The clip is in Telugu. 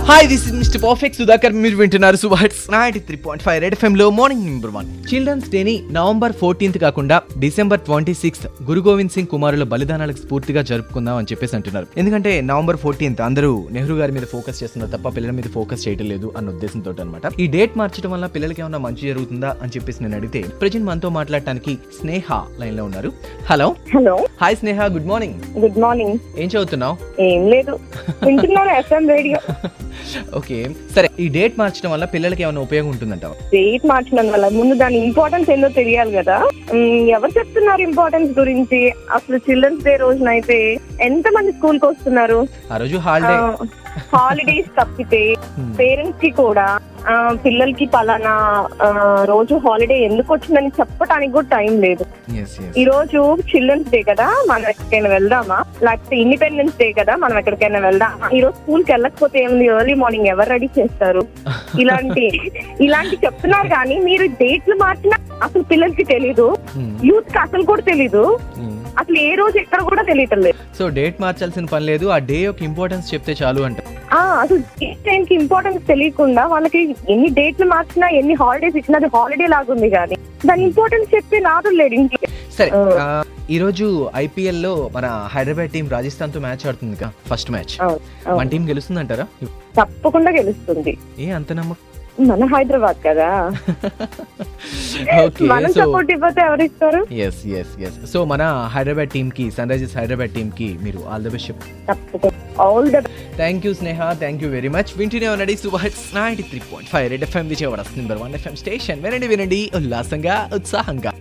Hi this is mister perfect Sudhakar మీరు వింటున్నారు సుబాట్స్ ninety three point five red FM లో మార్నింగ్ నెంబర్ వన్ చిల్డ్రన్స్ డేని నవంబర్ ఫోర్టీన్త్ కాకుండా December twenty sixth Guru Govind Singh కుమారుల బలిదానాలకు స్ఫూర్తిగా జరుపుకుందాం అని చెప్పేసి అంటున్నారు ఎందుకంటే నవంబర్ ఫోర్టీన్త్ అందరూ నెహ్రూ గారి మీద ఫోకస్ చేస్తున్నారు తప్ప పిల్లల మీద ఫోకస్ చేయడం లేదు అన్న ఉద్దేశంతో అనమాట ఈ డేట్ మార్చడం వల్ల పిల్లలకి ఏమైనా మంచి జరుగుతుందా అని చెప్పేసి నేను అడిగితే ప్రజెంట్ మనతో మాట్లాడటానికి స్నేహ లైన్ లో ఉన్నారు hello hello hi Sneha good morning good morning ఏం చదువుతున్నావు ఏం లేదు వింటున్నాను ఎఫ్ఎం రేడియో ఓకే సరే ఈ డేట్ మార్చడం వల్ల పిల్లలకి ఏమైనా ఉపయోగం ఉంటుందంటావా డేట్ మార్చినందు వల్ల ముందు దాని ఇంపార్టెన్స్ ఏందో తెలియాలి కదా మ్, ఎవరు చెప్తున్నారు ఇంపార్టెన్స్ గురించి అసలు చిల్డ్రన్స్ డే రోజున అయితే ఎంత మంది స్కూల్ కి వస్తున్నారు ఆ రోజు హాలిడే హాలిడేస్ తప్పితే Hmm. పేరెంట్స్ కి కూడా ఆ, పిల్లలకి పలానా ఆ, రోజు హాలిడే ఎందుకు వచ్చిందని చెప్పడానికి కూడా టైం లేదు ఎస్ ఎస్ ఈ రోజు చిల్డ్రన్స్ డే కదా మనం ఎక్కడికైనా వెళ్దామా లేకపోతే ఇండిపెండెన్స్ డే కదా మనం ఎక్కడికైనా వెళ్దామా ఈ రోజు స్కూల్ కి వెళ్ళకపోతే ఏముంది ఎర్లీ మార్నింగ్ ఎవరు రెడీ చేస్తారు ఇలాంటి ఇలాంటి చెప్తున్నారు కానీ మీరు డేట్లు మార్చినా అసలు పిల్లలకి తెలీదు యూత్ కి అసలు కూడా తెలీదు అసలు ఏ రోజు ఎక్కడ కూడా తెలియటం లేదు సో డేట్ మార్చాల్సిన పని లేదు ఆ డే యొక్క ఇంపార్టెన్స్ చెప్తే చాలు అంట ఆ అసలు డేట్ టైం కి ఇంపార్టెన్స్ తెలియకుండా వాళ్ళకి ఎన్ని డేట్లు మార్చినా ఎన్ని హాలిడేస్ ఇచ్చినా అది హాలిడే లాగుంది కానీ దాని ఇంపార్టెన్స్ చెప్పి నాదు లేడు ఇంటికి సరే ఆ. ఆ, ఈ రోజు ఐపీఎల్ లో మన హైదరాబాద్ టీం రాజస్థాన్ తో మ్యాచ్ ఆడుతుంది కదా ఫస్ట్ మ్యాచ్ అవును, అవును. మన టీం గెలుస్తుందంటారా తప్పకుండా గెలుస్తుంది ఏ అంత నమ్మకం మన హైదరాబాద్ కదా ఓకే మనం సో సపోర్ట్ ఇవ్వతే ఎవరు ఇస్తారు ఎస్ ఎస్ ఎస్ సో మన హైదరాబాద్ టీం కి సన్ రైజర్స్ హైదరాబాద్ టీం కి మీరు ఆల్ ద బెస్ట్ చెప్పు తప్పకుండా all the thank you Sneha thank you very much వింటూనే ఉన్నది Subhash ninety three point five red FM Vijayawada number one FM station వినండి వినండి ఉల్లాసంగా ఉత్సాహంగా